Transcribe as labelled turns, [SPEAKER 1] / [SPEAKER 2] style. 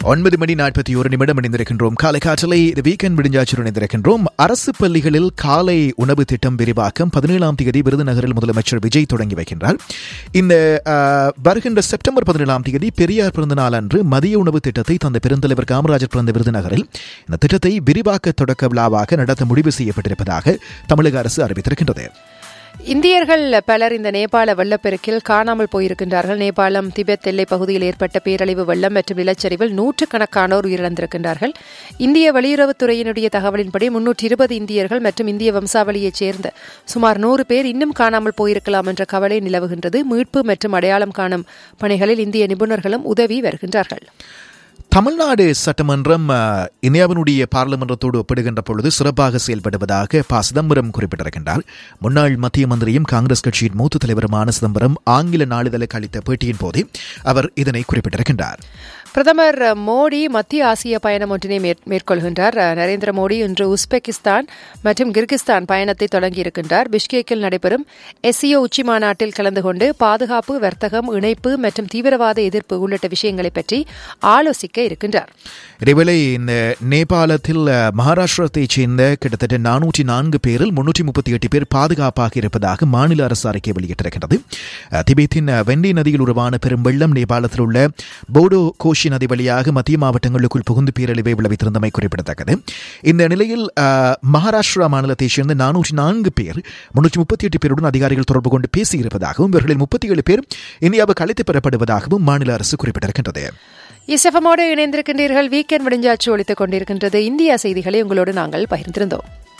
[SPEAKER 1] ஒன்பது மணி நாற்பத்தி ஒரு நிமிடம் இணைந்திருக்கின்றோம் காலை காற்றலை இது வீக்கெண்ட் விடிஞ்சாச்சு இணைந்திருக்கின்றோம் அரசு பள்ளிகளில் காலை உணவு திட்டம் விரிவாக்கம் பதினேழாம் தேதி விருதுநகரில் முதலமைச்சர் விஜய் தொடங்கி வைக்கின்றார் இந்த ஆஹ், வருகின்ற செப்டம்பர் பதினேழாம் தேதி பெரியார் பிறந்த நாள் அன்று மதிய உணவு திட்டத்தை தந்த பெருந்தலைவர் காமராஜர் பிறந்த விருதுநகரில் இந்த திட்டத்தை விரிவாக்க தொடக்க விழாவாக நடத்த முடிவு செய்யப்பட்டிருப்பதாக தமிழக அரசு அறிவித்திருக்கின்றது
[SPEAKER 2] இந்தியர்கள் பலர் இந்த நேபாள வெள்ளப்பெருக்கில் காணாமல் போயிருக்கின்றார்கள் நேபாளம் திபெத் எல்லைப் பகுதியில் ஏற்பட்ட பேரழிவு வெள்ளம் மற்றும் நிலச்சரிவில் நூற்றுக்கணக்கானோர் உயிரிழந்திருக்கின்றார்கள் இந்திய வெளியுறவுத்துறையினுடைய தகவலின்படி முன்னூற்றி இருபது இந்தியர்கள் மற்றும் இந்திய வம்சாவளியைச் சேர்ந்த சுமார் நூறு பேர் இன்னும் காணாமல் போயிருக்கலாம் என்ற கவலை நிலவுகின்றது மீட்பு மற்றும் அடையாளம் காணும் பணிகளில் இந்திய நிபுணர்களும் உதவி வருகின்றார்கள்
[SPEAKER 1] தமிழ்நாடு சட்டமன்றம் அஹ், இந்தியாவினுடைய பாராளுமன்றத்தோடு ஒப்பிடுகின்ற பொழுது சிறப்பாக செயல்படுவதாக ப சிதம்பரம் குறிப்பிட்டிருக்கின்றார் முன்னாள் மத்திய மந்திரியும் காங்கிரஸ் கட்சியின் மூத்த தலைவருமான சிதம்பரம் ஆங்கில நாளிதழுக்கு அளித்த பேட்டியின் போதே அவர் இதனை குறிப்பிட்டிருக்கின்றார்
[SPEAKER 2] பிரதமர் மோடி மத்திய ஆசிய பயணம் ஒன்றினை மேற்- மேற்கொள்கின்றார் நரேந்திர மோடி இன்று உஸ்பெகிஸ்தான் மற்றும் கிர்கிஸ்தான் பயணத்தை தொடங்கியிருக்கின்றார் பிஷ்கேக்கில் நடைபெறும் எஸ்சிஓ உச்சி மாநாட்டில் கலந்து கொண்டு பாதுகாப்பு வர்த்தகம் இணைப்பு மற்றும் தீவிரவாத எதிர்ப்பு உள்ளிட்ட விஷயங்களை பற்றி ஆலோசிக்க இருக்கின்றார்
[SPEAKER 1] இதேவேளை இந்த நேபாளத்தில் அஹ், மகாராஷ்டிரத்தைச் சேர்ந்த கிட்டத்தட்ட நானூற்றி நான்கு பேரில் முன்னூற்றி முப்பத்தி எட்டு பேர் பாதுகாப்பாக இருப்பதாக மாநில அரசு அறிக்கை வெளியிட்டிருக்கிறது அஹ், திபெத்தின் அஹ், வெண்டி நதியில் உருவான பெரும் வெள்ளம் நேபாளத்தில் உள்ள போடோ கோஷி நதி வழியாக மத்திய மாவட்டங்களுக்குள் புகுந்து பேரழிவை விளைவித்திருந்தமை குறிப்பிடத்தக்கது இந்த நிலையில் அஹ், மகாராஷ்டிரா மாநிலத்தைச் சேர்ந்த நானூற்றி நான்கு பேர் முன்னூற்றி முப்பத்தி எட்டு பேருடன் அதிகாரிகள் தொடர்பு கொண்டு பேசியிருப்பதாகவும் இவர்களில் முப்பத்தி ஏழு பேர் இந்தியாவுக்கு அழைத்து பெறப்படுவதாகவும் மாநில அரசு குறிப்பிட்டிருக்கின்றது
[SPEAKER 2] இசெஃபமோடு இணைந்திருக்கின்றீர்கள் வீக்கெண்ட் விடிஞ்சாச்சு ஒழித்துக் கொண்டிருக்கின்றது இந்தியா செய்திகளை உங்களோடு நாங்கள் பகிர்ந்திருந்தோம்